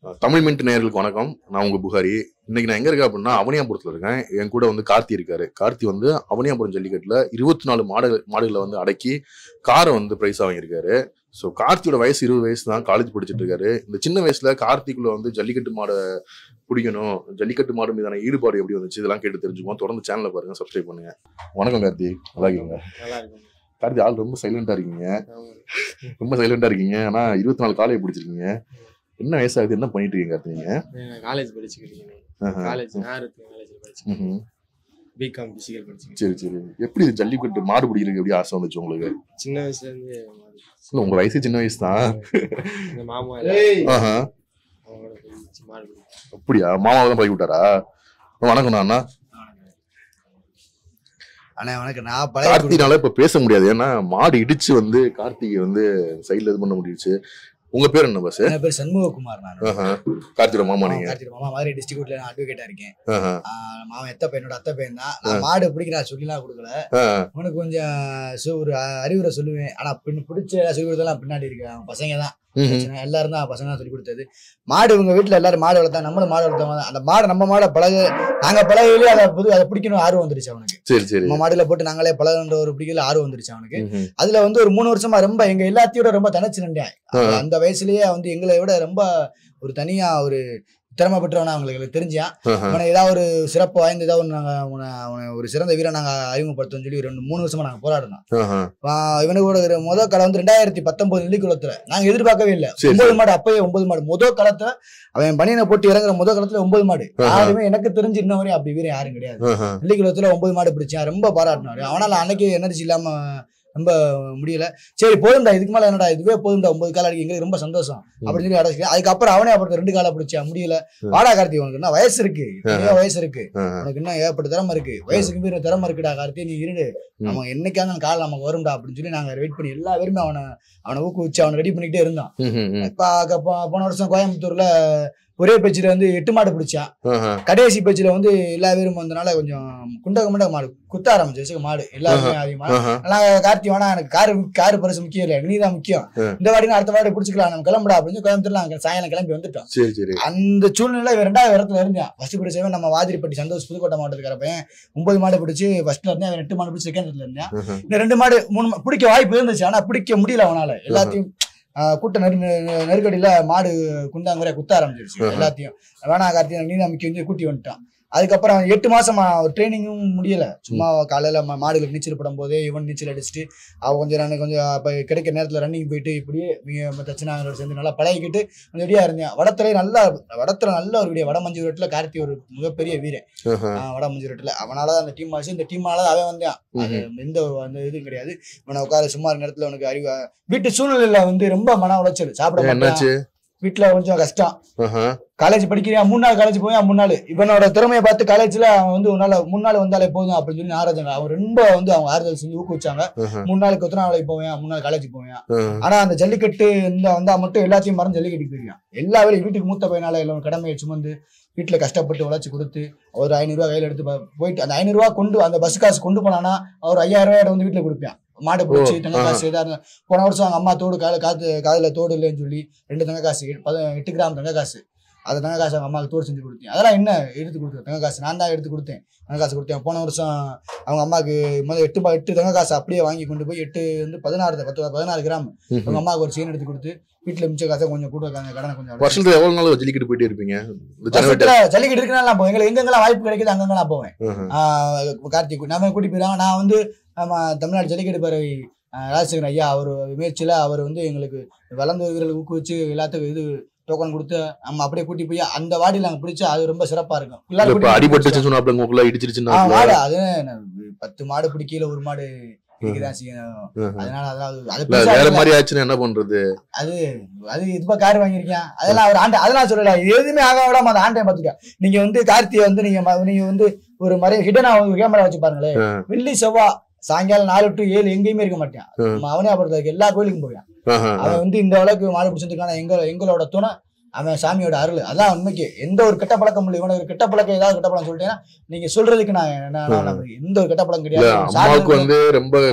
Tamil mint நேயர்களுக்கு வணக்கம் நான் உங்க புகாரி இன்னைக்கு நான் எங்க இருக்கேன் அப்படின்னா அவனியாபுரத்துல இருக்கேன் என் கூட வந்து கார்த்தி இருக்காரு கார்த்தி வந்து அவனியாபுரம் ஜல்லிக்கட்டுல இருபத்தி நாலு மாடு மாடுகளை வந்து அடக்கி காரை வந்து பிரைஸா வாங்கியிருக்காரு ஸோ கார்த்தியோட வயசு இருபது வயசு தான் காலேஜ் படிச்சுட்டு இருக்காரு இந்த சின்ன வயசுல கார்த்திக்குள்ள வந்து ஜல்லிக்கட்டு மாடை பிடிக்கணும் ஜல்லிக்கட்டு மாடு மீதான ஈடுபாடு எப்படி வந்துச்சு இதெல்லாம் கேட்டு தெரிஞ்சுக்குவோம் தொடர்ந்து சேனலை பாருங்க சப்ஸ்கிரைப் பண்ணுங்க வணக்கம் கார்த்தி நல்லா இருக்கீங்க நல்லா இருக்கும் கார்த்தி ஆள் ரொம்ப சைலண்டா இருக்கீங்க ஆமா. ரொம்ப சைலண்டா இருக்கீங்க ஆனா இருபத்தி நாலு காலையை பிடிச்சிருக்கீங்க என்ன வயசாகுது என்ன பண்ணிட்டு இருக்கீங்க கார்த்தி நீங்க நான் காலேஜ் படிச்சுக்கிட்டேன் ஆஹா. காலேஜ் ஆயிரத்தி காலேஜ் படிச்சுக்கிறேன் ம்ஹும். பிகாம் பிசிக்கல் படிச்சுக்கிறேன் சரி சரி எப்படி இது ஜல்லிக்கட்டு மாடு பிடிக்கிறதுக்கு எப்படி ஆசை வந்துச்சு உங்களுக்கு சின்ன வயசுல இருந்து மாடு. இல்ல உங்க வயசு சின்ன வயசு தான் இந்த மாமா எல்லாம் ஆஹா. அவங்களோட போய் மாடு பிடிக்கும் அப்படியா மாமாவை தான் பழகி விட்டாரா வணக்கம் அண்ணா அண்ணா வணக்கம் நான் பழைய கார்த்தினால இப்ப பேச முடியாது ஏன்னா மாடு இடிச்சு வந்து கார்த்திகை வந்து சைடுல இது பண்ண முடியுச்சு உங்க பேர் என்ன பஸ் என் பேர் சண்முககுமார் நான் கார்த்தியோட மாமா நீங்க கார்த்திகை மாமா மதுரை டிஸ்ட்ரிக்ட்ல நான் அட்வொகேட்டா இருக்கேன் ஆஹா. ஆஹ் மாமா எத்த பையனோட அத்தை பையன் தான் நான் மாடு பிடிக்க நான் சொல்லிலாம் கொடுக்கல ஆஹ். உனக்கு கொஞ்சம் சு- ஒரு அ- அறிவுரை சொல்லுவேன் ஆனா பின் பிடிச்ச சொல்லி கொடுத்தலாம் பின்னாடி இருக்கு அவன் பசங்க தான் ம்ஹும். பிரச்சனை. எல்லாரும் தான் பசங்க தான் சொல்லி கொடுத்தது மாடு இவங்க வீட்டுல எல்லாரும் மாடு வளர்த்தா நம்மளும் மாடு வளர்த்தவங்க தான் அந்த மாடை நம்ம மாடை பழக நாங்க பழகையிலே அதை புது அதை பிடிக்கணும் ஆர்வம் வந்துருச்சு அவனுக்கு சரி சரி நம்ம மாடுல போட்டு நாங்களே பழகுன்ற ஒரு பிடிக்கல ஆர்வம் வந்துருச்சு அவனுக்கு ம்ஹும். அதுல வந்து ஒரு மூணு வருஷமா ரொம்ப எங்க எல்லாத்தையோட ரொம்ப தனிச்சு நின்றேன் ஆ. அந்த வயசுலயே வந்து எங்களை விட ரொம்ப ஒரு தனியா ஒரு திறமை பெற்றவனா அவங்களுக்கு தெரிஞ்சான் ஆஹா. அவனை ஏதாவது ஒரு சிறப்பு வாய்ந்த ஏதாவது ஒண்ணு நாங்க அவனை அவனை ஒரு சிறந்த வீரன் நாங்க அறிமுகப்படுத்தோம்னு சொல்லி ரெண்டு மூணு வருஷமா நாங்க போராடினோம் ஆஹா. ஆ, இவனுக்கு ஒரு முதல் களம் வந்து ரெண்டாயிரத்தி பத்தொன்பது நெல்லிக்குளத்துல நாங்க எதிர்பார்க்கவே இல்லை சரி, ஒன்பது மாடு அப்பயே ஒன்பது மாடு முதல் களத்துல அவன் பனியனை போட்டு இறங்குற முதல் களத்துல ஒன்பது மாடு ஆஹா. யாருமே எனக்கு தெரிஞ்சு இன்ன வரையும் அப்படி வீரன் யாரும் கிடையாது ஆஹா. நெல்லிக்குளத்துல ஒன்பது மாடு பிடிச்சான் ரொம்ப பாராட்டினாரு அவனால அன்னைக்கு எனர்ஜி இல்லாம ரொம்ப முடியல சரி போதும்டா இதுக்கு மேல என்னடா இதுவே போதும்டா ஒன்பது கால அடிக்க எங்களுக்கு ரொம்ப சந்தோஷம் அப்படின்னு சொல்லி அடைச்சு அதுக்கப்புறம் அவனே அப்புறம் ரெண்டு காலை பிடிச்சா முடியல ம். வாடா கார்த்தி உனக்கு என்ன வயசு இருக்கு நிறைய வயசு இருக்கு ஆஹா. உனக்கு இன்னும் ஏகப்பட்ட திறமை இருக்கு வயசுக்கு மீறி திறமை இருக்குடா கார்த்தி நீ இருடு ம். நம்ம என்னைக்கான கால் நமக்கு வரும்டா அப்படின்னு சொல்லி நாங்க வெயிட் பண்ணி எல்லா பேருமே அவனை அவனை ஊக்குவிச்சு அவனை ரெடி பண்ணிக்கிட்டே இருந்தோம் ம்ஹும். ம். இப்ப அங்க போ- போன வருஷம் கோயம்புத்தூர்ல ஒரே பேச்சுல வந்து எட்டு மாடு பிடிச்சான் ஆஹா. கடைசி பேச்சுல வந்து எல்லா பேரும் வந்தனால கொஞ்சம் குண்டக முண்டக மாடு குத்த ஆரம்பிச்சு மாடு எல்லாருமே அதிகமா ஆஹா. ஆனா கார்த்தி வேணா எனக்கு காரு காரு பரிசு முக்கியம் இல்லை நீ தான் முக்கியம் ஆ. இந்த வாடி அடுத்த வாடி பிடிச்சிக்கலாம் நம்ம கிளம்புடா அப்படின்னு சொல்லி கோயம்புத்தூர்ல நாங்க சாயங்காலம் கிளம்பி வந்துட்டோம் சரி சரி அந்த சூழ்நிலை இவன் ரெண்டாவது இடத்துல இருந்தேன் ஃபர்ஸ்ட் பிடிச்சவன் நம்ம வாதிரிப்பட்டி சந்தோஷ் புதுக்கோட்டை மாவட்டத்துக்கார பையன் ஒன்பது மாடு பிடிச்சி ஃபர்ஸ்ட்ல இருந்தேன் அவன் எட்டு மாடு பிடிச்சி செகண்ட் இடத்துல இருந்தேன் ஆஹா. இந்த ரெண்டு மாடு மூணு மா- பிடிக்க வாய்ப்பு இருந்துச்சு ஆனா பிடிக்க முடியல அவனால எல்லாத்தையும் ஆ, கூட்ட நெரு நெரு- நெருக்கடியில மாடு குண்டாங்குறைய குத்த ஆரம்பிச்சிருச்சு ஆஹா. எல்லாத்தையும் வேணா கார்த்தி நீ தான் முக்கியம் சொல்லி கூட்டி வந்துட்டான் அதுக்கப்புறம் அவன் எட்டு மாசமா ட்ரைனிங்கும் முடியல சும்மா காலையில மா- மாடுகளுக்கு நீச்சல் படும் போதே இவன் நீச்சல் அடிச்சுட்டு அவ கொஞ்சம் நான் கொஞ்சம் அப்ப கிடைக்கிற நேரத்துல ரன்னிங் போயிட்டு இப்படியே இவங்க தச்சனாங்களோட சேர்ந்து நல்லா பழகிக்கிட்டு கொஞ்சம் ரெடியா இருந்தேன் வடத்துல நல்லா வடத்துல நல்ல ஒரு விடிய வட மஞ்சு ரோட்டில் கார்த்தி ஒரு மிகப்பெரிய வீரன் ஆஹா. ஆஹ் வட மஞ்சு ரோட்டில் அவனால தான் அந்த டீம் ஆச்சு இந்த டீமால தான் அவன் வந்தான் அது எந்த ஒரு அந்த இதுவும் கிடையாது இவனை உட்கார சும்மா இருக்க நேரத்துல உனக்கு அறிவு வீட்டு சூழ்நிலையில வந்து ரொம்ப மன உளைச்சல் சாப்பிட மாட்டான் என்னாச்சு வீட்டுல கொஞ்சம் கஷ்டம் ஆஹா. காலேஜ் படிக்கிறியா மூணு நாள் காலேஜ் போய் மூணு நாள் இவனோட திறமையை பார்த்து காலேஜ்ல அவன் வந்து ஒரு நாள் மூணு நாள் வந்தாலே போதும் அப்படின்னு சொல்லி ஆராய்ச்சாங்க அவன் ரொம்ப வந்து அவங்க ஆறுதல் செஞ்சு ஊக்குவிச்சாங்க ஆஹா. மூணு நாளைக்கு ஒத்தனை நாளைக்கு போவேன் மூணு நாள் காலேஜ் போவேன் ஆஹா. ஆனா அந்த ஜல்லிக்கட்டு இந்த வந்தா மட்டும் எல்லாத்தையும் மறந்து ஜல்லிக்கட்டுக்கு போயிருக்கான் எல்லா வேலையும் வீட்டுக்கு மூத்த பையனால எல்லாம் கடமையை சுமந்து வீட்டுல கஷ்டப்பட்டு உழைச்சு கொடுத்து ஒரு ஐநூறு ரூபாய் கையில எடுத்து ப- போயிட்டு அந்த ஐநூறு ரூபாய் கொண்டு அந்த பஸ் காசு கொண்டு போனானா அவர் ஐயாயிரம் ரூபாய் வந்து வீட்டுல கொடுப்பேன் மாடு பிடிச்சி ஓ, தங்க ஆஹா. காசு ஏதாவது போன வருஷம் அவங்க அம்மா தோடு கால காத்து காதுல தோடு இல்லைன்னு சொல்லி ரெண்டு தங்க காசு எட்டு- பத- எட்டு கிராம் தங்க காசு அந்த தங்க காசு அவங்க அம்மாவுக்கு தோடு செஞ்சு கொடுத்தேன் அதெல்லாம் என்ன எடுத்து கொடுத்தேன் தங்க காசு நான் தான் எடுத்து கொடுத்தேன் தங்க காசு கொடுத்தேன் போன வருஷம் அவங்க அம்மாவுக்கு முதல் எட்டு பா- எட்டு தங்க காசு அப்படியே வாங்கி கொண்டு போய் எட்டு வந்து பதினாறு பத்து பதினாறு கிராம் ம்ஹும். அவங்க அம்மாவுக்கு ஒரு செயின் எடுத்து கொடுத்து வீட்டுல மிச்ச காசை கொஞ்சம் கூட கடனை கொஞ்சம் அடைச்சு. வருஷத்துல எவ்வளவு நாள் ஜல்லிக்கட்டு போயிட்டே இருப்பீங்க இந்த ஜனவரி வருஷத்துல ஜல்லிக்கட்டு இருக்குன்னா நான் போவேன் எங்களுக்கு எங்கெங்கெல்லாம் வாய்ப்பு கிடைக்குது அங்கங்க நான் போவேன் ஆஹா. ஆஹ் கார்த்திக் நம்ம கூட்டி போயிடுவாங்க நான் வந்து நம்ம தமிழ்நாடு ஜல்லிக்கட்டு பேரவை ஆஹ் ராஜசேகரன் ஐயா அவர் முயற்சியில அவர் வந்து எங்களுக்கு வளர்ந்த வீரர்கள் ஊக்குவிச்சு எல்லாத்துக்கும் இது டோக்கன் கொடுத்து நம்ம அப்படியே கூட்டி போய் அந்த வாடியில் நாங்கள் பிடிச்சி அது ரொம்ப சிறப்பா இருக்கும் இல்ல எல்லாரும் இப்ப கூட்டி போய் அடிபட்டுச்சு சொன்னாப்ல உங்களுக்குள்ள இடிச்சிருச்சுன்னா ஆ, மாடு அது என்ன, பத்து மாடு பிடிக்கல ஒரு மாடு இருக்குதான் செய்யணும் ஆஹா. அதனால அதெல்லாம் அது- அது இல்ல பெருசா வேற இல்ல. மாதிரி ஆச்சுன்னா என்ன பண்றது அது அது இதுப்பா கார் வாங்கியிருக்கேன் அதெல்லாம் அவர் ஆண்டை அதெல்லாம் சொல்லல இது எதுவுமே ஆக விடாம அந்த ஆண்டையை பார்த்துக்க நீங்க வந்து கார்த்தியை வந்து நீங்க ம- நீங்க வந்து ஒரு மறை ஹிடனா கேமரா வச்சு பாருங்களேன் ஆ. வெள்ளி செவ்வாய் சாயங்காலம் நாலு டு ஏழு எங்கேயுமே இருக்க மாட்டேன் ஆ. நம்ம அவனே அப்புறம் எல்லா கோயிலுக்கும் போவான் ஆஹா. அவன் வந்து இந்த அளவுக்கு மாடு பிடிச்சதுக்கான எங்க எங்களோட துணை அவன் சாமியோட அருள் அதான் உண்மைக்கு எந்த ஒரு கெட்ட பழக்கம் இல்லை இவனுக்கு ஒரு கெட்ட பழக்கம் ஏதாவது கெட்ட பழக்கம் சொல்லிட்டேன்னா நீங்க சொல்றதுக்கு நான் நான் நான் நம்புறேன். எந்த ஒரு கெட்ட பழக்கம் இல்ல கிடையாது அம்மாவுக்கு வந்து ரொம்ப ஆ.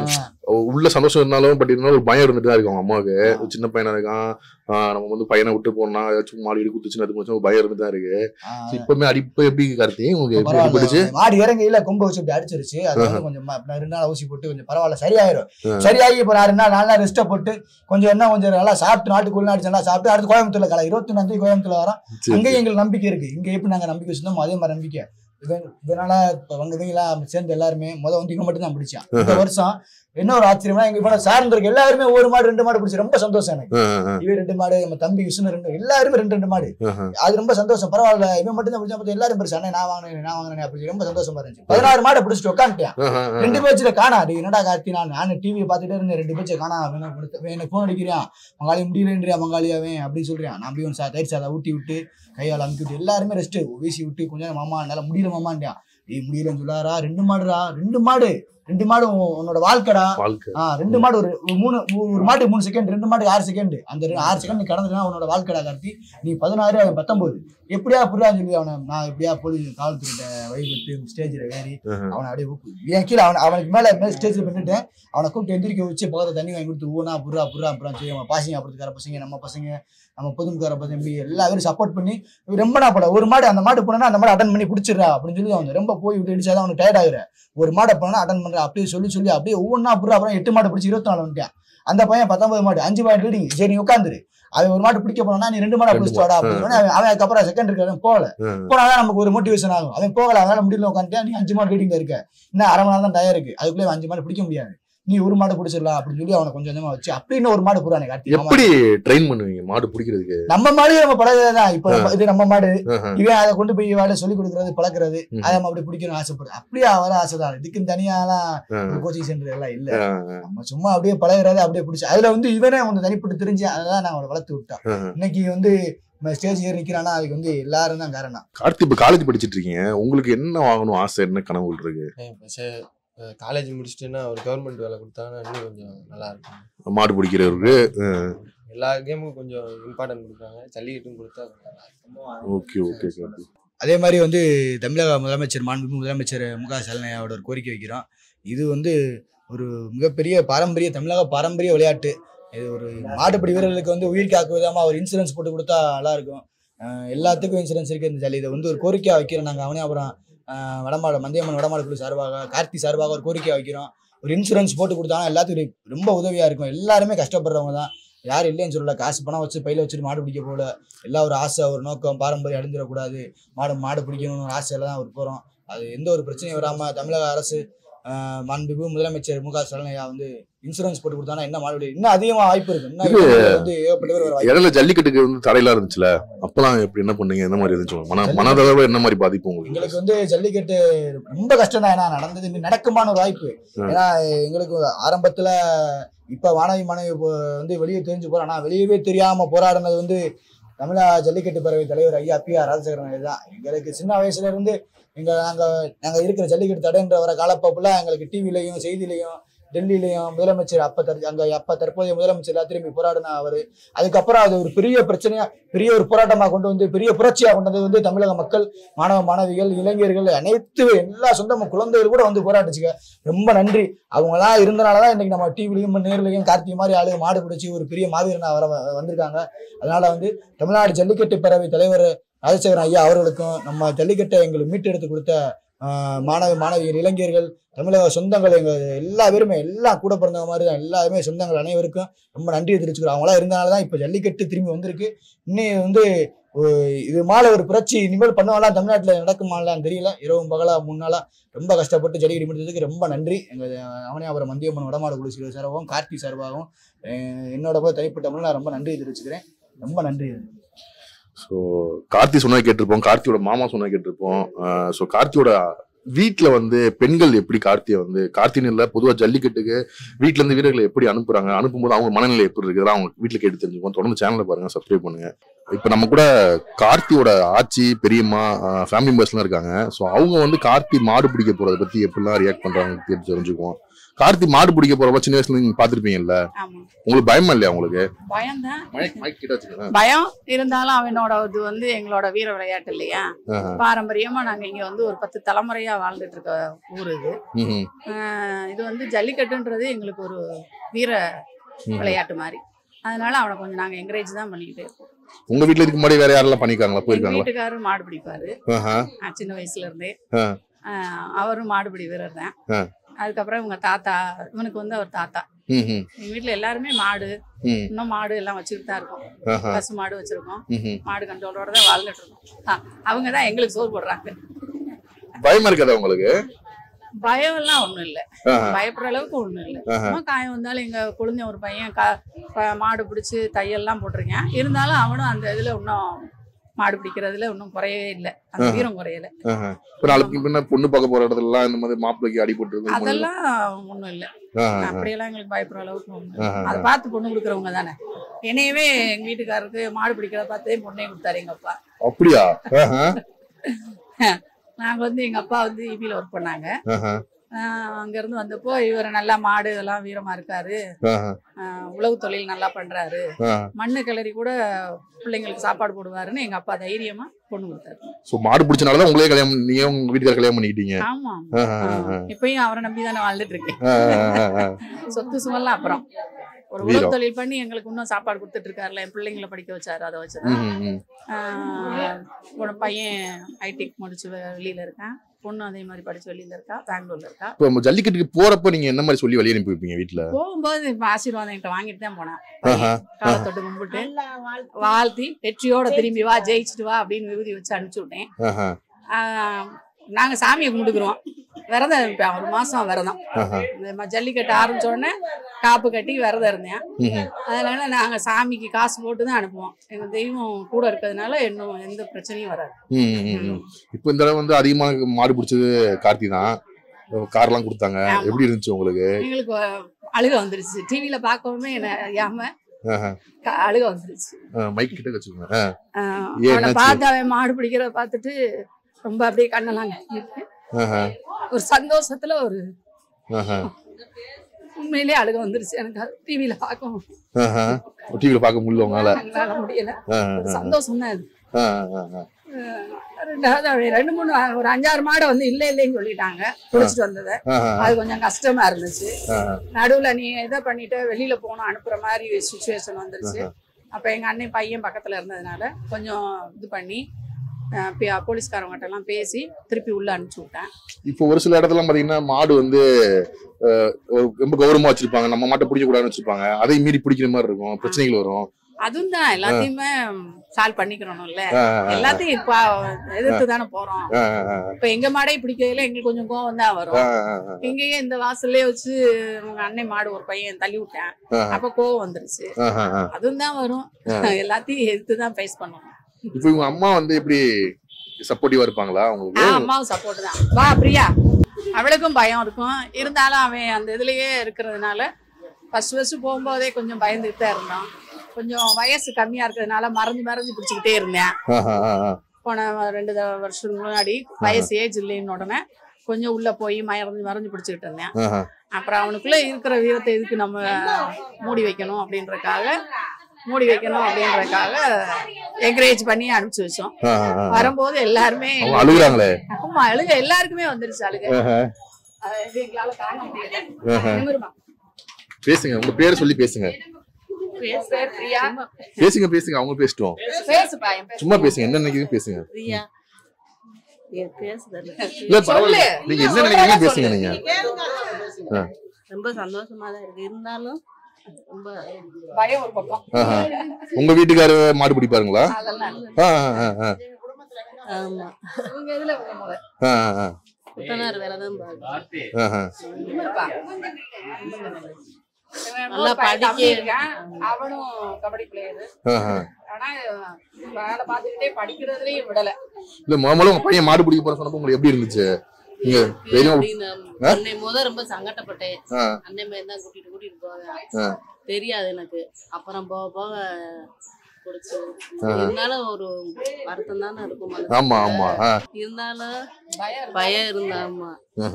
உள்ள சந்தோஷம் இருந்தாலும் பட் இருந்தாலும் ஒரு பயம் இருந்துட்டு தான் இருக்கு அவங்க அம்மாவுக்கு ஒரு சின்ன பையனா இருக்கான் ஆஹ் நம்ம வந்து பையனை விட்டு போனா ஏதாச்சும் மாடி இடி குத்துச்சுன்னு அது கொஞ்சம் பயம் இருந்துட்டு தான் இருக்கு ஆஹ் So இப்பவுமே அடி இப்ப எப்படி கார்த்தி உங்களுக்கு எப்படி பரவாயில்ல. அடிபட்டுச்சு மாடி இறங்கையில கொம்பு வச்சு இப்படி அடிச்சிருச்சு அது வந்து கொஞ்சம் ம- நான் ரெண்டு நாள் ஊசி போட்டு கொஞ்சம் பரவாயில்ல சரியாயிரும் சரியாகி இப்போ நான் ரெண்டு நாள் நாலு நாள் ரெஸ்ட்டை போட்டு கொஞ்சம் என்ன கொஞ்சம் நல்லா சாப்பிட்டு நாட்டுக்குள்ள அடிச்சு நல்லா சாப்பிட்டு அடுத்து கோயம்புத்தூர்ல கலை இருபத்தி நாலு கோயம்புத்தூர்ல வரோம் சரி, அங்கேயும் எங்களுக்கு நம்பிக்கை இருக்கு இங்க எப்படி நாங்க நம்பிக்கை வச்சிருந்தோமோ அதே மாதிரி நம்பிக்கை இவன் இதனால இப்போ வந்தவங்களாம் சேர்ந்து எல்லாருமே முத வந்து இவன் மட்டும் தான் பிடிச்சான் இந்த வருஷம் என்ன ஒரு ஆச்சரியமா எங்க இவனை சார்ந்திருக்கு எல்லாருமே ஒரு மாடு ரெண்டு மாடு பிடிச்சி ரொம்ப சந்தோஷம் எனக்கு ஆஹ் ஆஹ் இவன் ரெண்டு மாடு நம்ம தம்பி விஷ்ணு ரெண்டு எல்லாருமே ரெண்டு ரெண்டு மாடு ஆஹ் ஆஹ் அது ரொம்ப சந்தோஷம் பரவாயில்ல இவன் மட்டும் தான் பிடிச்சா பார்த்து எல்லாரும் பெருசு அண்ணே நான் வாங்கினேன் நான் வாங்கினேன் அப்படி ரொம்ப சந்தோஷமா இருந்துச்சு பதினாறு மாடை பிடிச்சிட்டு உட்காந்துட்டேன் ஆஹ் ஆஹ் ரெண்டு பேச்சுல காணா டேய் என்னடா கார்த்தி நான் நான் டிவியை பார்த்துட்டே இருந்தேன் ரெண்டு பேச்சு காணா அவன் கொடுத்த- எனக்கு ஃபோன் அடிக்கிறான் மங்காளி முடியலன்றியா மங்காளியாவே அப்படின்னு சொல்றான் நான் போய் சா தயிர் சாதம் ஊட்டி விட்டு கையால் அமுக்கி விட்டு எல்லாருமே ரெஸ்ட் வீசி விட்டு கொஞ்சம் நேரம் மாமா என்னால முடியல மாமான்றான் ஏய் முடியலன்னு சொல்லாரா ரெண்டு மாடுடா ரெண்டு மாடு ரெண்டு மாடு உன்- உன்னோட வாழ்க்கைடா வாழ்க்கை ஆ ரெண்டு மாடு ஒரு ஒரு மூணு மூ- ஒரு மாட்டு மூணு செகண்ட் ரெண்டு மாடு ஆறு செகண்ட் அந்த ரெ- ஆறு செகண்ட் நீ கடந்துனா உன்னோட வாழ்க்கைடா கார்த்தி நீ பதினாறு அவன் பத்தொன்பது எப்படியா புரியான்னு சொல்லி அவனை நான் எப்படியா போலீஸ் காவல்துறையிட்ட வழிபட்டு ஸ்டேஜில் ஏறி ஆஹ் அவனை அப்படியே ஊக்கு என் கீழே அவன் அவனுக்கு மேல மேல ஸ்டேஜில் பண்ணிட்டேன் அவனை கூப்பிட்டு எந்திரிக்க வச்சு பக்கத்துல தண்ணி வாங்கி கொடுத்து ஊனா புறா புறா அப்புறம் செய்ய பாசிங்க அப்புறத்துக்கார பசங்க நம்ம பசங்க நம்ம பொதுமுக்கார பசங்க இப்படி எல்லா பேரும் சப்போர்ட் பண்ணி ரொம்ப நான் போல ஒரு மாடு அந்த மாடு போனா அந்த மாடு அட்டன் பண்ணி பிடிச்சிடுறா அப்படின்னு சொல்லி அவன் ரொம்ப போய் விட்டு இடிச்சாதான் அவனுக்கு டயர்ட் ஆகுற ஒரு மாடை போனா அட்டன் பண்ற அப்படியே சொல்லி சொல்லி அப்படியே ஒவ்வொன்றா அப்புறம் அப்புறம் எட்டு மாடு பிடிச்சி இருபத்தி நாலு வந்துட்டான் அந்த பையன் பத்தொன்பது மாடு அஞ்சு மாடு லீடிங் சரி நீ உட்காந்துரு அவன் ஒரு மாடு பிடிக்க போனா நீ ரெண்டு மாடை ரெண்டு பிடிச்சு வாடா அப்படின்னு சொன்னா அவன் அவன் அதுக்கப்புறம் செகண்ட் இருக்கான் போகல ஆஹ் போனாதான் நமக்கு ஒரு மோட்டிவேஷன் ஆகும் அவன் போகல அவனால முடியல உட்காந்துட்டா நீ அஞ்சு மாடு லீடிங்ல இருக்க இன்னும் அரை மணி நேரம் தான் டயர் இருக்கு அதுக்குள்ளே அஞ்சு மாடு பிடிக்க முடியாது நீ ஒரு மாடு பிடிச்சிடலாம் அப்படின்னு சொல்லி அவனை கொஞ்சம் கொஞ்சமா வச்சு அப்படின்னு ஒரு மாடு புறானே கார்த்தி ஆமா. எப்படி ட்ரெயின் பண்ணுவீங்க மாடு பிடிக்கிறதுக்கு நம்ம மாடு நம்ம பழகிறதுதான் இப்ப நம்ம- இது நம்ம மாடு ஆஹ் ஆஹ் இவன் அதை கொண்டு போய் வேலை சொல்லி கொடுக்கறது பழக்கிறது ம். அதை நம்ம அப்படி பிடிக்கணும் ஆசைப்படுறது அப்படியே வர ஆசைதான் இதுக்குன்னு தனியாலாம் ஆஹ் கோச்சிங் சென்டர் எல்லாம் இல்ல ஆஹ் நம்ம சும்மா அப்படியே பழகிறது அப்படியே பிடிச்சி அதுல வந்து இவனே கொஞ்சம் தனிப்பட்டு தெரிஞ்சு அதான் நான் அவனை வளர்த்து விட்டான் ஆஹ் இன்னைக்கு வந்து ஸ்டேஜ் ஏறி நிக்கிறான்னா அதுக்கு வந்து எல்லாரும் தான் காரணம் கார்த்தி இப்ப காலேஜ் படிச்சிட்டு இருக்கீங்க உங்களுக்கு என்ன வாங்கணும் ஆசை என்ன கனவுகள் இருக்கு காலேஜ் முடிச்சிட்டேன்னா ஒரு கவர்மெண்ட் வேலை கொடுத்தாங்கன்னா இன்னும் கொஞ்சம் நல்லா இருக்கும் மாடு பிடிக்கிறவருக்கு எல்லா கேமுக்கும் கொஞ்சம் இம்பார்ட்டன்ட் கொடுக்குறாங்க ஜல்லிக்கட்டும் கொடுத்தா கொஞ்சம் நல்லா இருக்கும் ஓகே ஓகே கார்த்தி அதே மாதிரி வந்து தமிழக முதலமைச்சர் மாண்புமிகு முதலமைச்சர் மு க ஸ்டாலினையோட ஒரு கோரிக்கை வைக்கிறோம் இது வந்து ஒரு மிகப்பெரிய பாரம்பரிய தமிழக பாரம்பரிய விளையாட்டு இது ஒரு மாட்டுப்படி வீரர்களுக்கு வந்து உயிர் காக்கும் விதமாக ஒரு இன்சூரன்ஸ் போட்டு கொடுத்தா நல்லா இருக்கும் அஹ் எல்லாத்துக்கும் இன்சூரன்ஸ் இருக்கு இந்த ஜல்லி இதை வந்து ஒரு கோரிக்கையாக வைக்கிறோம் நாங்கள் அவனியாபுரம் அஹ் வடமாடு மந்தியம்மன் வடமாடு குழு சார்பாக கார்த்தி சார்பாக ஒரு கோரிக்கையாக வைக்கிறோம் ஒரு இன்சூரன்ஸ் போட்டு கொடுத்தாங்கன்னா எல்லாத்துக்கும் ரொம்ப உதவியாக இருக்கும் எல்லாருமே கஷ்டப்படுறவங்க தான் யாரும் இல்லைன்னு சொல்லல காசு பணம் வச்சு பையில வச்சுட்டு மாடு பிடிக்க போகல எல்லாம் ஒரு ஆசை ஒரு நோக்கம் பாரம்பரியம் அழிஞ்சிடக்கூடாது மாடு மாடு பிடிக்கணும்னு ஒரு ஆசையில தான் அவர் போகிறோம் அது எந்த ஒரு பிரச்சனையும் வராமல் தமிழக அரசு ஆஹ், மாண்புமிகு முதலமைச்சர் மு க ஸ்டாலின் ஐயா வந்து இன்சூரன்ஸ் போட்டு கொடுத்தாங்கன்னா என்ன மாடு இன்னும் அதிகமாக வாய்ப்பு இருக்கு இன்னும் இது வந்து ஏகப்பட்ட பேர் வர வாய்ப்பு இடையில ஜல்லிக்கட்டுக்கு வந்து தடையெல்லாம் இருந்துச்சுல அப்பெல்லாம் எப்படி என்ன பண்ணீங்க என்ன மாதிரி இருந்துச்சு மன மனதளவு என்ன மாதிரி பாதிப்பு உங்களுக்கு எங்களுக்கு வந்து ஜல்லிக்கட்டு ரொம்ப கஷ்டம் தான் ஏன்னா நடந்தது இன்னும் நடக்குமான ஒரு வாய்ப்பு ம். ஏன்னா எங்களுக்கு ஆரம்பத்துல இப்ப மாணவி மாணவி இப்போ வந்து வெளியே தெரிஞ்சு போறோம் ஆனா வெளியவே தெரியாம போராடினது வந்து தமிழா ஜல்லிக்கட்டு பேரவை தலைவர் ஐயா பி ஆர் ராஜசேகரன் தான் எங்களுக்கு சின்ன வயசுல இருந்து எங்க நாங்க நாங்க இருக்கிற ஜல்லிக்கட்டு தடைன்ற வர காலப்போக்குல எங்களுக்கு டிவிலையும் செய்திலையும் டெல்லியிலையும் முதலமைச்சர் அப்ப தர் அங்க அப்ப தற்போதைய முதலமைச்சர் எல்லாம் திரும்பி போராடின அவரு அதுக்கப்புறம் அது ஒரு பெரிய பிரச்சனையா பெரிய ஒரு போராட்டமா கொண்டு வந்து பெரிய புரட்சியா கொண்டு வந்தது வந்து தமிழக மக்கள் மாணவ மாணவிகள் இளைஞர்கள் அனைத்து எல்லா சொந்த ம- குழந்தைகள் கூட வந்து போராட்டுச்சுங்க ரொம்ப நன்றி அவங்கலாம் இருந்தனாலதான் இன்னைக்கு நம்ம டிவிலையும் நேர்லையும் கார்த்திகை மாதிரி ஆளு மாடு பிடிச்சி ஒரு பெரிய மாவீரனா வர வ- வந்திருக்காங்க அதனால வந்து தமிழ்நாடு ஜல்லிக்கட்டு பேரவை தலைவர் ராஜசேகரன் ஐயா அவர்களுக்கும் நம்ம ஜல்லிக்கட்டை எங்களுக்கு மீட்டெடுத்து கொடுத்த ஆஹ், மாணவ மாணவியர் இளைஞர்கள் தமிழக சொந்தங்கள் எங்க எல்லா பேருமே எல்லாம் கூட பிறந்தவங்க மாதிரி தான் எல்லாருமே சொந்தங்கள் அனைவருக்கும் ரொம்ப நன்றியை தெரிவிச்சுக்கிறோம் அவங்களாம் இருந்தனால தான் இப்போ ஜல்லிக்கட்டு திரும்பி வந்திருக்கு இன்னும் வந்து ஒரு இது மாலை ஒரு புரட்சி இனிமேல் பண்ணுவாங்களா தமிழ்நாட்டில் நடக்குமாலாம் தெரியல இரவும் பகலா மூணு நாளா ரொம்ப கஷ்டப்பட்டு ஜல்லிக்கட்டு முடிஞ்சதுக்கு ரொம்ப நன்றி எங்கள் அவனியாபுரம் மந்தியம்மன் வடமாடு குழு சிறு சார்பாகவும் கார்த்தி சார்பாகவும் அஹ் என்னோட போய் தனிப்பட்ட முறையில் நான் ரொம்ப நன்றி தெரிவிச்சுக்கிறேன் ரொம்ப நன்றி ஸோ கார்த்தி சொன்னதை கேட்டிருப்போம் கார்த்தியோட மாமா சொன்னதை கேட்டிருப்போம் ஸோ கார்த்தியோட வீட்டில் வந்து பெண்கள் எப்படி கார்த்தியை வந்து கார்த்தின்னு இல்லை பொதுவாக ஜல்லிக்கட்டுக்கு வீட்ல இருந்து வீரர்களை எப்படி அனுப்புறாங்க அனுப்பும்போது அவங்க மனநிலை எப்படி இருக்குது அவங்க வீட்டில் கேட்டு தெரிஞ்சுப்போம் தொடர்ந்து சேனலை பாருங்க சப்ஸ்கிரைப் பண்ணுங்க இப்போ நம்ம கூட கார்த்தியோட ஆச்சி பெரியம்மா ஃபேமிலி மெம்பர்ஸ்லாம் இருக்காங்க ஸோ அவங்க வந்து கார்த்தி மாடு பிடிக்க போறதை பத்தி எப்படிலாம் ரியாக்ட் பண்றாங்க கேட்டு தெரிஞ்சுக்குவோம் கார்த்தி மாடு பிடிக்க போறப்ப சின்ன வயசுல நீங்க பாத்திருப்பீங்கல்ல ஆமா உங்களுக்கு பயமா இல்லையா உங்களுக்கு பயம்தான் கிட்ட வச்சுக்கோங்க பயம் இருந்தாலும் அவனோட இது வந்து எங்களோட வீர விளையாட்டு இல்லையா ஆஹா. பாரம்பரியமா நாங்க இங்க வந்து ஒரு பத்து தலைமுறையா வாழ்ந்துட்டு இருக்க ஊர் இது ம்ஹும். ஆஹ் இது வந்து ஜல்லிக்கட்டுன்றது எங்களுக்கு ஒரு வீர ம். விளையாட்டு மாதிரி அதனால அவனை கொஞ்சம் நாங்க என்கரேஜ் தான் பண்ணிக்கிட்டே இருக்கோம் உங்க வீட்ல இதுக்கு முன்னாடி வேற யாரெல்லாம் பண்ணிருக்காங்களா எங்க போயிருக்காங்களா வீட்டுக்காரரும் மாடு பிடிப்பாரு ஆஹா. நான் சின்ன வயசுல இருந்தே ஆ. ஆஹ் அவரும் மாடுபிடி வீரர் தான் ஆ. அதுக்கப்புறம் இவங்க தாத்தா இவனுக்கு வந்து அவர் தாத்தா ம்ஹும். எங்க வீட்ல எல்லாருமே மாடு ம். இன்னும் மாடு எல்லாம் வச்சுக்கிட்டு தான் இருக்கோம் ஆஹா. பசு மாடு வச்சிருக்கோம் ம்ஹும். மாடு கண்ட்ரோலோட தான் வாழ்ந்துட்டு இருக்கோம் ஆ, அவங்க தான் எங்களுக்கு சோறு போடுறாங்க பயமா இருக்காதா உங்களுக்கு பயம் எல்லாம் ஒண்ணும் இல்ல ஆஹா. பயப்படுற அளவுக்கு ஒண்ணும் இல்ல ஆஹா. சும்மா காயம் வந்தாலும் எங்க குழந்தை ஒரு பையன் கா- ப- மாடு பிடிச்சி தையெல்லாம் போட்டிருக்கேன் இருந்தாலும் அவனும் அந்த இதுல இன்னும் மாடு பிடிக்கிறதுல இன்னும் குறையவே இல்லை அந்த ஆஹா. வீரம் குறையல ஆஹா. இப்ப நாளைக்கு பின்ன பொண்ணு பார்க்க போற இடத்துல எல்லாம் இந்த மாதிரி மாப்பிளைக்கு அடிபட்டு இருக்கு அதெல்லாம் ஒண்ணும் இல்ல ஆஹா. அப்படியெல்லாம் எங்களுக்கு பயப்படுற அளவுக்கு ஒண்ணும் இல்ல. ஆஹா. அதை பார்த்து பொண்ணு கொடுக்குறவங்க தானே என்னையவே எங்க வீட்டுக்காரருக்கு மாடு பிடிக்கிறத பார்த்தே பொண்ணே கொடுத்தாரு எங்க அப்பா அப்படியா ஆஹா. நாங்க வந்து எங்க அப்பா வந்து இபில ஒர்க் பண்ணாங்க ஆஹா. ஆஹ் அங்க இருந்து வந்தப்போ இவர் நல்லா மாடு இதெல்லாம் வீரமா இருக்காரு ஆஹா. ஆஹ் உழவு தொழில் நல்லா பண்றாரு ஆஹா. மண்ணு கிளறி கூட பிள்ளைங்களுக்கு சாப்பாடு போடுவாருன்னு எங்க அப்பா தைரியமா பொண்ணு கொடுத்தாரு சோ மாடு பிடிச்சனாலதான் உங்களே கல்யாணம் நீங்க உங்க வீட்டுக்கார கல்யாணம் பண்ணிக்கிட்டீங்க ஆமா ஆஹா. ஆஹா. இப்பயும் அவரை நம்பி தானே வாழ்ந்துட்டு இருக்கேன் ஆஹா. ஆஹா. சொத்து சுமெல்லாம் அப்புறம் ஒரு வீரம். உழவு தொழில் பண்ணி எங்களுக்கு இன்னும் சாப்பாடு கொடுத்துட்டு இருக்காருல்ல என் பிள்ளைங்களை படிக்க வச்சாரு அதை வச்சுதான் ம், ம். ஆஹ் ஒரு பையன் ஐடிக் முடிச்சு வெ- வெளியில இருக்கான் பொண்ணு அதே மாதிரி படிச்சு வெளியில இருக்கா பெங்களூர்ல இருக்கா இப்ப நம்ம ஜல்லிக்கட்டுக்கு போறப்ப நீங்க என்ன மாதிரி சொல்லி வெளியே அனுப்பி வைப்பீங்க வீட்டுல போகும்போது இப்ப ஆசீர்வாதம் என்கிட்ட வாங்கிட்டு தான் போனேன் ஆஹா. காலை தொட்டு கும்பிட்டு வாழ்த்தி வெற்றியோட திரும்பி வா ஜெயிச்சுட்டு வா அப்படின்னு விபூதி வச்சு அனுப்பிச்சு விட்டேன் ஆஹா. ஆஹ் நாங்க சாமியை கும்பிட்டுக்கிறோம் விரதம் இருப்பேன் ஒரு மாசம் விரதம் ஆஹா. இந்த ம- ஜல்லிக்கட்டு ஆரம்பிச்ச உடனே காப்பு கட்டி விரதம் இருந்தேன் ம்ஹும். அதனால நாங்க சாமிக்கு காசு போட்டு தான் அனுப்புவோம் எங்க தெய்வம் கூட இருக்கிறதுனால இன்னும் எந்த பிரச்சனையும் வராது ம், ம், ம். இப்ப இந்த தடவை வந்து அதிகமா மாடு பிடிச்சது கார்த்தி தான் கார்லாம் கொடுத்தாங்க ஆமா. எப்படி இருந்துச்சு உங்களுக்கு எங்களுக்கு அஹ், அழுக வந்துருச்சு டிவியில பார்க்கவுமே என்ன அறியாம ஆஹா. க- அழுக வந்துருச்சு ஆ, மைக் கிட்ட வச்சுக்கோங்க ஆ. ஆஹ் ஏன் அவனை என்னாச்சு? பார்த்து அவன் மாடு பிடிக்கிறத பார்த்துட்டு ரொம்ப அப்படியே கண்ணெல்லாம் கலங்கிட்டு, ஆஹா. ஒரு சந்தோஷத்துல ஒரு ஆஹா. உண்மையிலேயே அழுக வந்துருச்சு எனக்கு டிவியில பார்க்கவும் ஆஹா. டிவில பார்க்க முடியல உங்களால எங்களால முடியல ஆஹா. ஒரு சந்தோஷம் தான் இது ஆஹா. ஆஹா. அஹ் ரெண்டாவது அவன் ரெண்டு மூணு ஒரு அஞ்சாறு மாடை வந்து இல்ல இல்லைன்னு சொல்லிட்டாங்க பிடிச்சிட்டு வந்ததை ஆஹா. அது கொஞ்சம் கஷ்டமா இருந்துச்சு ஆஹா. நடுவுல நீ இதை பண்ணிட்டு வெளியில போகணும் அனுப்புற மாதிரி சுச்சுவேஷன் வந்துருச்சு அப்ப எங்க அண்ணன் பையன் பக்கத்துல இருந்ததுனால கொஞ்சம் இது பண்ணி அஹ் பே- போலீஸ்காரவங்ககிட்ட எல்லாம் பேசி திருப்பி உள்ள அனுப்பிச்சு விட்டேன் இப்போ ஒரு சில இடத்துல பாத்தீங்கன்னா மாடு வந்து அஹ், ஒரு ரொம்ப கௌரவமா வச்சிருப்பாங்க நம்ம மாட்டை பிடிக்க கூடாதுன்னு வச்சிருப்பாங்க அதை மீறி பிடிக்கிற மாதிரி இருக்கும் பிரச்சனைகள் வரும் அதுவும் தான் எல்லாத்தையுமே சால்வ் பண்ணிக்கிறோம்ல ஆஹ், எல்லாத்தையும் இப்ப எதிர்த்து தானே போறோம் ஆஹ், ஆஹ், இப்ப எங்க மாடே பிடிக்கிறதுல எங்களுக்கு கொஞ்சம் கோவம் தான் வரும் ஆஹ், ஆஹ், இங்கேயே இந்த வாசல்லே வச்சு உங்க அண்ணன் மாடு ஒரு பையன் தள்ளி விட்டேன் ஆஹ், அப்ப கோவம் வந்துருச்சு ஆஹ், ஆஹ். அதுவும் தான் வரும் எல்லாத்தையும் எதிர்த்து தான் ஃபேஸ் பண்ணணும் இப்போ இவங்க அம்மா வந்து எப்படி சப்போர்ட்டிவா இருப்பாங்களா ஆ, உங்களுக்கு அம்மாவும் சப்போர்ட் தான் வா பிரியா அவளுக்கும் பயம் இருக்கும் இருந்தாலும் அவன் அந்த இதுலயே இருக்கிறதுனால ஃபர்ஸ்ட் ஃபர்ஸ்ட் போகும்போதே கொஞ்சம் பயந்துட்டு தான் இருந்தான் கொஞ்சம் வயசு கம்மியா இருக்கிறதுனால மறைஞ்சு மறைஞ்சு பிடிச்சிக்கிட்டே இருந்தேன் ஆஹ், ஆஹ், ஆஹ். போன ரெண்டு த- வருஷத்துக்கு முன்னாடி வயசு ஏஜ் இல்லைன்னு உடனே கொஞ்சம் உள்ள போய் மறைஞ்சு மறைஞ்சு பிடிச்சிக்கிட்டு இருந்தேன் ஆஹ், அப்புறம் அவனுக்குள்ள இருக்கிற வீரத்தை எதுக்கு நம்ம மூடி வைக்கணும் அப்படின்றதுக்காக மூடி வைக்கணும் அப்படின்றதுக்காக என்கரேஜ் பண்ணி அனுப்பிச்சு வச்சோம் ஆஹ், ஆஹ். வரும்போது எல்லாருமே அவங்க அழுகுறாங்களே ஆமா அழுக எல்லாருக்குமே வந்துருச்சு அழுக ஆஹ், அது இது எங்களால தாங்க முடியல ஆஹ். நிமிருமா. பேசுங்க உங்க பேரை சொல்லி பேசுங்க பேர் பேர் பிரியா பேசுங்க பேசுங்க அவங்க பேசிட்டோம் பேசுப்பா என் பேர் சும்மா பேசுங்க என்ன நினைக்கிறீங்க பேசுங்க பிரியா என் பேசுதல்ல இல்ல பரவாயில்ல சொல்லு. நீங்க என்ன நினைக்கிறீங்க பேசுங்க நீங்க ஆ. ரொம்ப சந்தோஷமா தான் இருக்கு இருந்தாலும் ரொம்ப பயம் ஒரு பக்கம் ஆஹா. உங்க வீட்டுக்காரு மாடு பிடிப்பாருங்களா அதெல்லாம் இல்ல. ஆ, ஆ, ஆ, ஆமா இவங்க இதுல இவங்க முத. ஆ, ஆ, ஆ. புத்தனார் வேலை தான் பார்க்கணும் ஆஹா. நிமிருப்பா. இவன் நல்லா இன்னொரு பையன் தம்பி படிக்க- இருக்கான். அவனும் கபடி பிளேயர் ஆஹா. ஆனா வேலை பார்த்துக்கிட்டே படிக்கிறதுலயும் விடல இல்ல முதல்ல உங்க பையன் மாடு பிடிக்க போற சொன்னப்போ உங்களுக்கு எப்படி இருந்துச்சு நீங்க தைரியமா அப்படின்னு அன்னை முத ரொம்ப சங்கடப்பட்டேன் ஆ, அன்னை மாதிரி தான் கூட்டிட்டு கூட்டிட்டு போவேன் ஆ. தெரியாது எனக்கு அப்புறம் போக போக பிடிச்சு இருந்தாலும் ஒரு வருத்தம் தானே இருக்கும் மனசுல. ஆமா ஆமா ஆ, இருந்தாலும் பயம் இருக்கு. பயம் இருந்தாமா ஆஹா.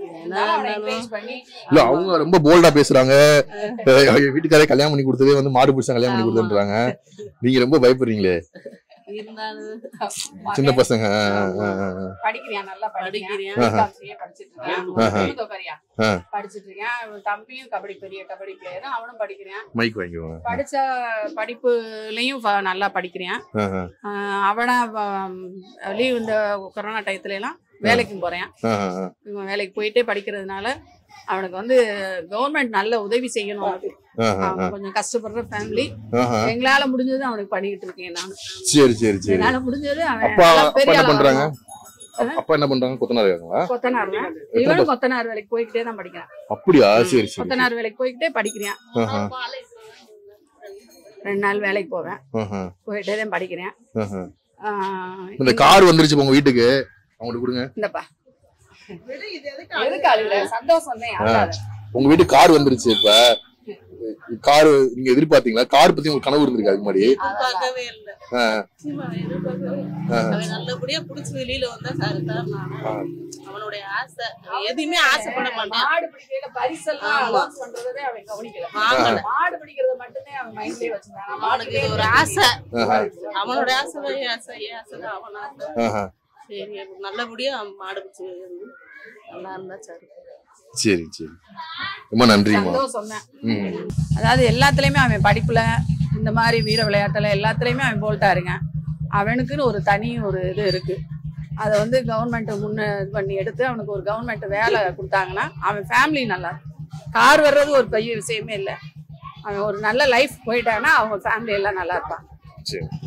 இருந்தாலும் அவனை encourage பண்ணி இல்ல அவங்க ரொம்ப போல்டா பேசுறாங்க அஹ் எங்க வீட்டுக்காரே கல்யாணம் பண்ணி கொடுத்ததே வந்து மாடு பிடிச்சா கல்யாணம் பண்ணி ஆமா. கொடுத்துன்றாங்க நீங்க ரொம்ப பயப்படுறீங்களே இருந்தாலும் சின்ன பசங்க அஹ் அஹ் அஹ் படிக்கிறியா நல்லா படிக்கிறியா படிக்கிறேன் BCom படிச்சிட்டு இருக்கான் ஆஹா. இதோ பாரியா? ஆ. படிச்சிட்டு இருக்கேன் அவன் தம்பியும் கபடி பெரிய கபடி பிளேயர் அவனும் படிக்கிறான் மைக் வாங்கிக்குவாங்க படிச்ச படிப்புலயும் ஃப- நல்லா படிக்கிறேன் அஹ் அஹ் ஆஹ் அவனை லீவ் இந்த கொரோனா டயத்துல எல்லாம் வேலைக்கும் போறேன் அஹ் அஹ் இவன் வேலைக்கு போயிட்டே படிக்கிறதுனால அவனுக்கு வந்து கவர்மெண்ட் நல்ல உதவி செய்யணும் அஹ் அஹ் அவன் கொஞ்சம் கஷ்டப்படுற ஃபேமிலி அஹ் அஹ் எங்களால முடிஞ்சது அவனுக்கு பண்ணிக்கிட்டு இருக்கேன் நான் சரி சரி சரி என்னால முடிஞ்சது அவன் அப்பா நல்லா அப்பா பெரிய என்ன ஆளா பண்றாங்க வரணும். அப்பா- அப்பா என்ன பண்றாங்க கொத்தனார் இருக்காங்களா கொத்தனார் தான். இவனும் கொத்தனார் வேலைக்கு போய்கிட்டே தான் படிக்கிறான் அப்படியா சரி சரி கொத்தனார் வேலைக்கு போய்கிட்டே படிக்கிறேன் அஹ் அஹ் ரெண்டு நாள் வேலைக்கு போவேன் அஹ் அஹ் போயிட்டே தான் படிக்கிறேன் அஹ் அஹ். ஆஹ் இந்த கார் வந்துருச்சு உங்க வீட்டுக்கு அவங்களுக்கு கொடுங்க இந்தப்பா எதுக்கு அழுகுற? சந்தோஷம் தான் அழாத. உங்க வீட்டுக்கு கார் வந்துருச்சு இப்ப கார் நீங்க எதிர்பார்த்தீங்களா கார் பத்தி உங்களுக்கு கனவு இருந்திருக்கு அதுக்கு முன்னாடி பார்க்கவே இல்லை ஆ. சும்மா எதிர்பார்க்கவே இல்லை. அவன் நல்லபடியா புடிச்சு வெளியில வந்தா சரிதான் நானும் அவனுடைய ஆசை அவன் எதையுமே ஆசைப்பட மாட்டான் மாடு பிடிக்கையில பரிசெல்லாம் ஆமா. announce பண்றதே அவன் கவனிக்கல. வாங்கல மாடு பிடிக்கிறத மட்டுமே அவன் மைண்ட்லயே வச்சிருந்தான். நான் அவனுக்கு இது ஒரு ஆசை அவனோட ஆசை தான் என் ஆசை என் ஆசை தான் அவன் ஆசை ஆஹா. சரி நல்லபடியா அவன் மாடு பிடிச்சு வந்து நல்லா இருந்தா சரி சரி சரி ரொம்ப நன்றிம்மா சந்தோஷம் தான். ம் அதாவது எல்லாத்துலயுமே அவன் படிப்புல இந்த மாதிரி வீர விளையாட்டுல எல்லாத்துலயுமே அவன் போல்ட்டா இருக்கான் அவனுக்குன்னு ஒரு தனி ஒரு இது இருக்கு அதை வந்து கவர்மெண்ட் முன்ன இது பண்ணி எடுத்து அவனுக்கு ஒரு கவர்மெண்ட் வேலை கொடுத்தாங்கன்னா அவன் ஃபேமிலி நல்லா இருக்கும். கார் வர்றது ஒரு பெரிய விஷயமே இல்லை அவன் ஒரு நல்ல லைஃப் போயிட்டான்னா அவங்க ஃபேமிலி எல்லாம் நல்லா இருப்பான் சரி